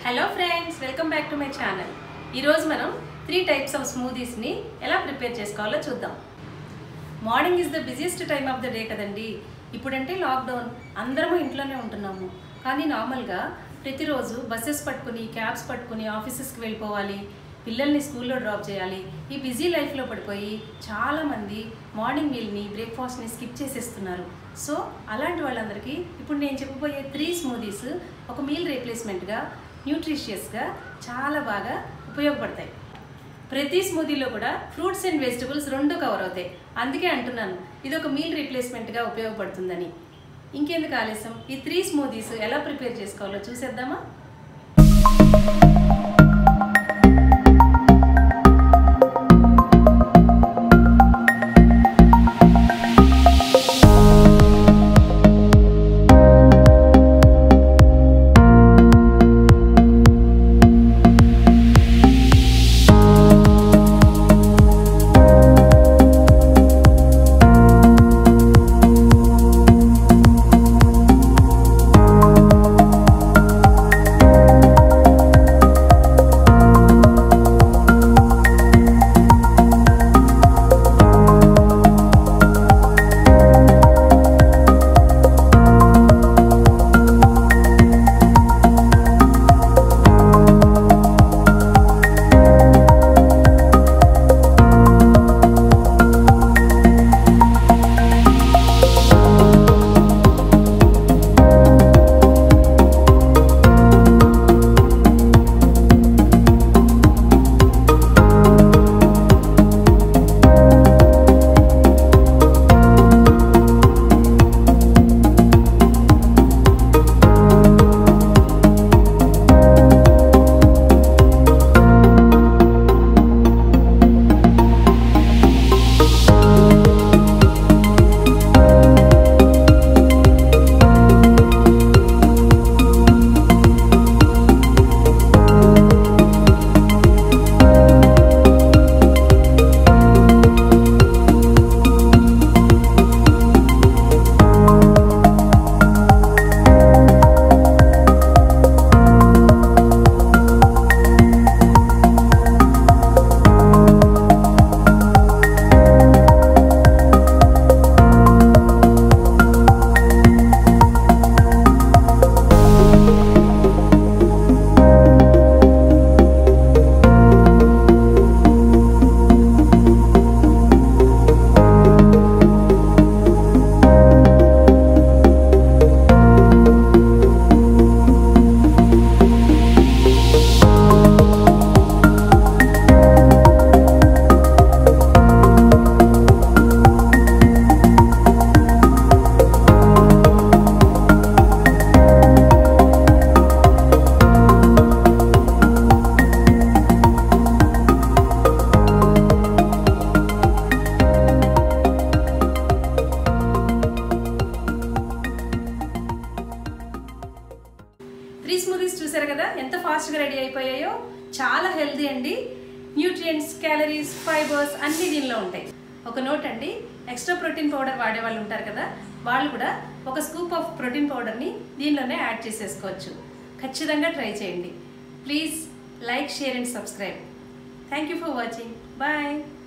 hello friends welcome back to my channel ఈరోజు మనం three types of స్మూదీస్ని ఎలా prepare చేసుకోవాలో చూద్దాం morning is the busiest time of the day కదండి ఇప్పుడంటే లాక్డౌన్ అందరము ఇంట్లోనే ఉంటున్నాము కానీ నార్మల్గా ప్రతిరోజు బస్సెస్ పట్టుకుని క్యాబ్స్ పట్టుకుని ఆఫీసెస్కి వెళ్ళిపోవాలి పిల్లల్ని స్కూల్లో డ్రాప్ చేయాలి ఈ బిజీ లైఫ్లో పడిపోయి చాలామంది మార్నింగ్ మీల్ని బ్రేక్ఫాస్ట్ని స్కిప్ చేసేస్తున్నారు సో అలాంటి వాళ్ళందరికీ ఇప్పుడు నేను చెప్పబోయే త్రీ స్మూదీస్ ఒక మీల్ రీప్లేస్మెంట్గా న్యూట్రిషియస్గా చాలా బాగా ఉపయోగపడతాయి ప్రతి స్మూదీలో కూడా ఫ్రూట్స్ అండ్ వెజిటబుల్స్ రెండు కవర్ అవుతాయి అందుకే అంటున్నాను ఇది ఒక మీల్ రీప్లేస్మెంట్గా ఉపయోగపడుతుందని ఇంకెందుకు ఆలస్యం ఈ త్రీ స్మూదీస్ ఎలా ప్రిపేర్ చేసుకోవాలో చూసేద్దామా త్రీ స్మూదీస్ చూసారు కదా ఎంత ఫాస్ట్గా రెడీ అయిపోయాయో చాలా హెల్దీ అండి న్యూట్రియంట్స్ క్యాలరీస్ ఫైబర్స్ అన్నీ దీనిలో ఉంటాయి ఒక నోట్ అండి ఎక్స్ట్రా ప్రోటీన్ పౌడర్ వాడే వాళ్ళు ఉంటారు కదా వాళ్ళు కూడా ఒక స్కూప్ ఆఫ్ ప్రోటీన్ పౌడర్ని దీనిలోనే యాడ్ చేసేసుకోవచ్చు ఖచ్చితంగా ట్రై చేయండి please like share and subscribe thank you for watching bye